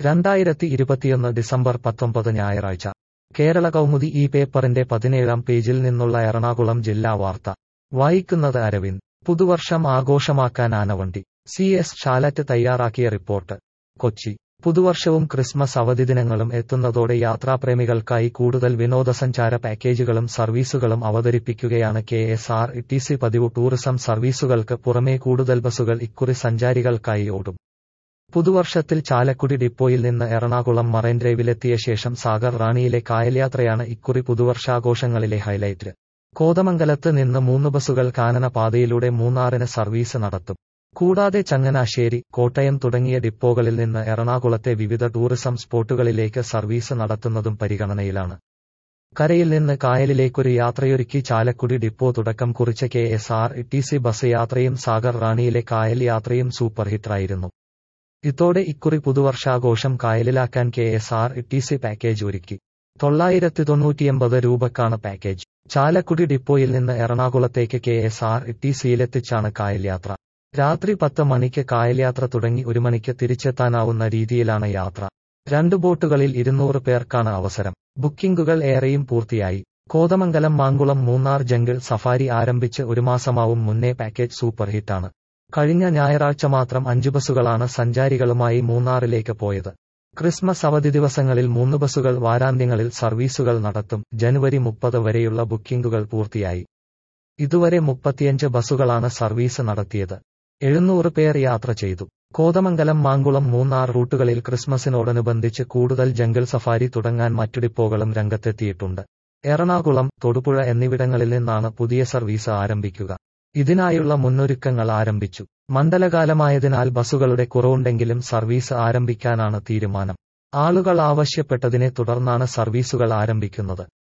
രണ്ടായിരത്തി ഇരുപത്തിയൊന്ന് ഡിസംബർ പത്തൊമ്പത് ഞായറാഴ്ച കേരള കൗമുദി ഈ പേപ്പറിന്റെ പതിനേഴാം പേജിൽ നിന്നുള്ള എറണാകുളം ജില്ലാ വാർത്ത വായിക്കുന്നത് അരവിന്ദ് പുതുവർഷം ആഘോഷമാക്കാൻ ആനവണ്ടി സി എസ് ഷാലറ്റ് തയ്യാറാക്കിയ റിപ്പോർട്ട് കൊച്ചി പുതുവർഷവും ക്രിസ്മസ് അവധിദിനങ്ങളും എത്തുന്നതോടെ യാത്രാപ്രേമികൾക്കായി കൂടുതൽ വിനോദസഞ്ചാര പാക്കേജുകളും സർവീസുകളും അവതരിപ്പിക്കുകയാണ് K S R T C പതിവ് ടൂറിസം സർവീസുകൾക്ക് പുറമേ കൂടുതൽ ബസുകൾ ഇക്കുറി സഞ്ചാരികൾക്കായി ഓടും പുതുവർഷത്തിൽ ചാലക്കുടി ഡിപ്പോയിൽ നിന്ന് എറണാകുളം മറൈൻ ഡ്രൈവിലെത്തിയ ശേഷം സാഗർ റാണിയിലെ കായൽയാത്രയാണ് ഇക്കുറി പുതുവർഷാഘോഷങ്ങളിലെ ഹൈലൈറ്റ് കോതമംഗലത്ത് നിന്ന് മൂന്ന് ബസുകൾ കാനന പാതയിലൂടെ മൂന്നാറിന് സർവീസ് നടത്തും കൂടാതെ ചങ്ങനാശ്ശേരി കോട്ടയം തുടങ്ങിയ ഡിപ്പോകളിൽ നിന്ന് എറണാകുളത്തെ വിവിധ ടൂറിസം സ്പോട്ടുകളിലേക്ക് സർവീസ് നടത്തുന്നതും പരിഗണനയിലാണ് കരയിൽ നിന്ന് കായലിലേക്കൊരു യാത്രയൊരുക്കി ചാലക്കുടി ഡിപ്പോ തുടക്കം കുറിച്ച K S R T C bus യാത്രയും സാഗർ റാണിയിലെ കായൽ യാത്രയും സൂപ്പർ ഹിറ്റായിരുന്നു ഇതോടെ ഇക്കുറി പുതുവർഷാഘോഷം കായലിലാക്കാൻ K S R T C package ഒരുക്കി തൊള്ളായിരത്തി തൊണ്ണൂറ്റിയമ്പത് രൂപക്കാണ് പാക്കേജ് ചാലക്കുടി ഡിപ്പോയിൽ നിന്ന് എറണാകുളത്തേക്ക് കെ എസ് ആർ ടി സിയിലെത്തിച്ചാണ് കായൽ യാത്ര രാത്രി പത്ത് മണിക്ക് കായൽ യാത്ര തുടങ്ങി ഒരു മണിക്ക് തിരിച്ചെത്താനാവുന്ന രീതിയിലാണ് യാത്ര രണ്ട് ബോട്ടുകളിൽ ഇരുന്നൂറ് പേർക്കാണ് അവസരം ബുക്കിംഗുകൾ ഏറെയും പൂർത്തിയായി കോതമംഗലം മാങ്കുളം മൂന്നാർ ജംഗിൾ സഫാരി ആരംഭിച്ച് ഒരു മാസമാവും മുന്നേ പാക്കേജ് സൂപ്പർ ഹിറ്റാണ് കഴിഞ്ഞ ഞായറാഴ്ച മാത്രം അഞ്ചു ബസുകളാണ് സഞ്ചാരികളുമായി മൂന്നാറിലേക്ക് പോയത് ക്രിസ്മസ് അവധി ദിവസങ്ങളിൽ മൂന്ന് ബസുകൾ വാരാന്ത്യങ്ങളിൽ സർവീസുകൾ നടത്തും ജനുവരി മുപ്പത് വരെയുള്ള ബുക്കിംഗുകൾ പൂർത്തിയായി ഇതുവരെ മുപ്പത്തിയഞ്ച് ബസുകളാണ് സർവീസ് നടത്തിയത് എഴുന്നൂറ് പേർ യാത്ര ചെയ്തു കോതമംഗലം മാങ്കുളം മൂന്നാർ റൂട്ടുകളിൽ ക്രിസ്മസിനോടനുബന്ധിച്ച് കൂടുതൽ ജംഗിൾ സഫാരി തുടങ്ങാൻ മറ്റു ഡിപ്പോകളും രംഗത്തെത്തിയിട്ടുണ്ട് എറണാകുളം തൊടുപുഴ എന്നിവിടങ്ങളിൽ നിന്നാണ് പുതിയ സർവീസ് ആരംഭിക്കുക ഇതിനായുള്ള മുന്നൊരുക്കങ്ങൾ ആരംഭിച്ചു മണ്ഡലകാലമായതിനാൽ ബസുകളുടെ കുറവുണ്ടെങ്കിലും സർവീസ് ആരംഭിക്കാനാണ് തീരുമാനം ആളുകൾ ആവശ്യപ്പെട്ടതിനെ തുടർന്നാണ് സർവീസുകൾ ആരംഭിക്കുന്നത്